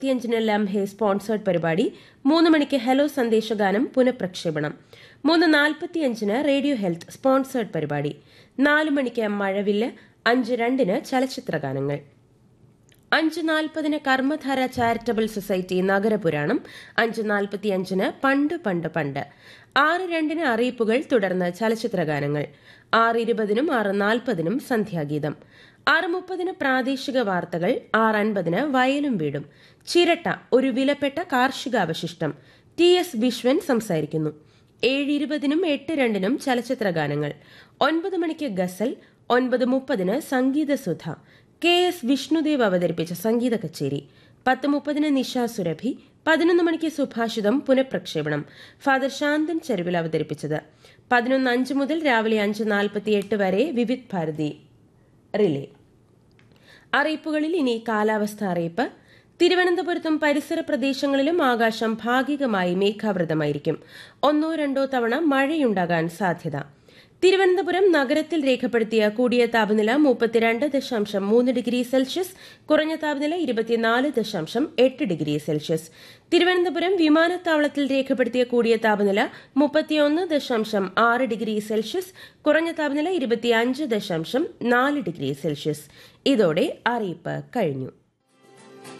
ഇരുപത്തിയഞ്ചിന് ലംഹെ സ്പോൺസേഡ് പരിപാടി മൂന്ന് മണിക്ക് ഹലോ സന്ദേശഗാനം പുനഃപ്രക്ഷേപണം മൂന്ന് നാൽപ്പത്തിയഞ്ചിന് റേഡിയോ ഹെൽത്ത് സ്പോൺസേഡ് പരിപാടി നാല് മണിക്ക് മഴവില്ല് അഞ്ച് രണ്ടിന് ചലച്ചിത്രഗാനങ്ങൾ അഞ്ച് നാൽപ്പതിന് കർമ്മധാര ചാരിറ്റബിൾ സൊസൈറ്റി നഗരപുരാണം അഞ്ച് നാൽപ്പത്തിയഞ്ചിന് പണ്ട് പണ്ട് പണ്ട് ആറ് രണ്ടിന് അറിയിപ്പുകൾ തുടർന്ന് ചലച്ചിത്രഗാനങ്ങൾ ആറ് ഇരുപതിനും ആറ് നാൽപ്പതിനും സന്ധ്യാഗീതം ആറ് മുപ്പതിന് പ്രാദേശിക വാർത്തകൾ ആറ് അൻപതിന് വയലും വീടും ചിരട്ട ഒരു വിലപ്പെട്ട കാർഷികാവശിഷ്ടം ടി എസ് വിശ്വൻ സംസാരിക്കുന്നു ഏഴ് ഇരുപതിനും എട്ട് രണ്ടിനും ചലച്ചിത്രഗാനങ്ങൾ ഒൻപത് മണിക്ക് ഗസൽ ഒൻപത് മുപ്പതിന് സംഗീതസുധ കെ എസ് വിഷ്ണുദേവ് അവതരിപ്പിച്ച സംഗീത കച്ചേരി പത്ത് മുപ്പതിന് നിഷ സുരഭി പതിനൊന്ന് മണിക്ക് സുഭാഷിതം പുനഃപ്രക്ഷേപണം ഫാദർ ശാന്തൻ ചെരുവിൽ അവതരിപ്പിച്ചത് പതിനൊന്ന് അഞ്ച് മുതൽ രാവിലെ അഞ്ച് നാൽപ്പത്തിയെട്ട് വരെ വിവിധ് ഭാരതി റിലേ അറിയിപ്പുകളിൽ ഇനി കാലാവസ്ഥ അറിയിപ്പ് തിരുവനന്തപുരത്തും പരിസര പ്രദേശങ്ങളിലും ആകാശം ഭാഗികമായി മേഘാവൃതമായിരിക്കും ഒന്നോ രണ്ടോ തവണ മഴയുണ്ടാകാൻ സാധ്യത തിരുവനന്തപുരം നഗരത്തിൽ രേഖപ്പെടുത്തിയ കൂടിയ താപനില മുപ്പത്തിരണ്ട് ദശാംശം മൂന്ന് ഡിഗ്രി സെൽഷ്യസ് കുറഞ്ഞ താപനില ഇരുപത്തിനാല് ദശാംശം എട്ട് ഡിഗ്രി സെൽഷ്യസ് തിരുവനന്തപുരം വിമാനത്താവളത്തിൽ രേഖപ്പെടുത്തിയ കൂടിയ താപനില മുപ്പത്തിയൊന്ന് ദശാംശം ആറ് ഡിഗ്രി സെൽഷ്യസ് കുറഞ്ഞ താപനില ഇരുപത്തിയഞ്ച് ദശാംശം നാല് ഡിഗ്രി സെൽഷ്യസ് ഇതോടെ അറിയിപ്പ് കഴിഞ്ഞു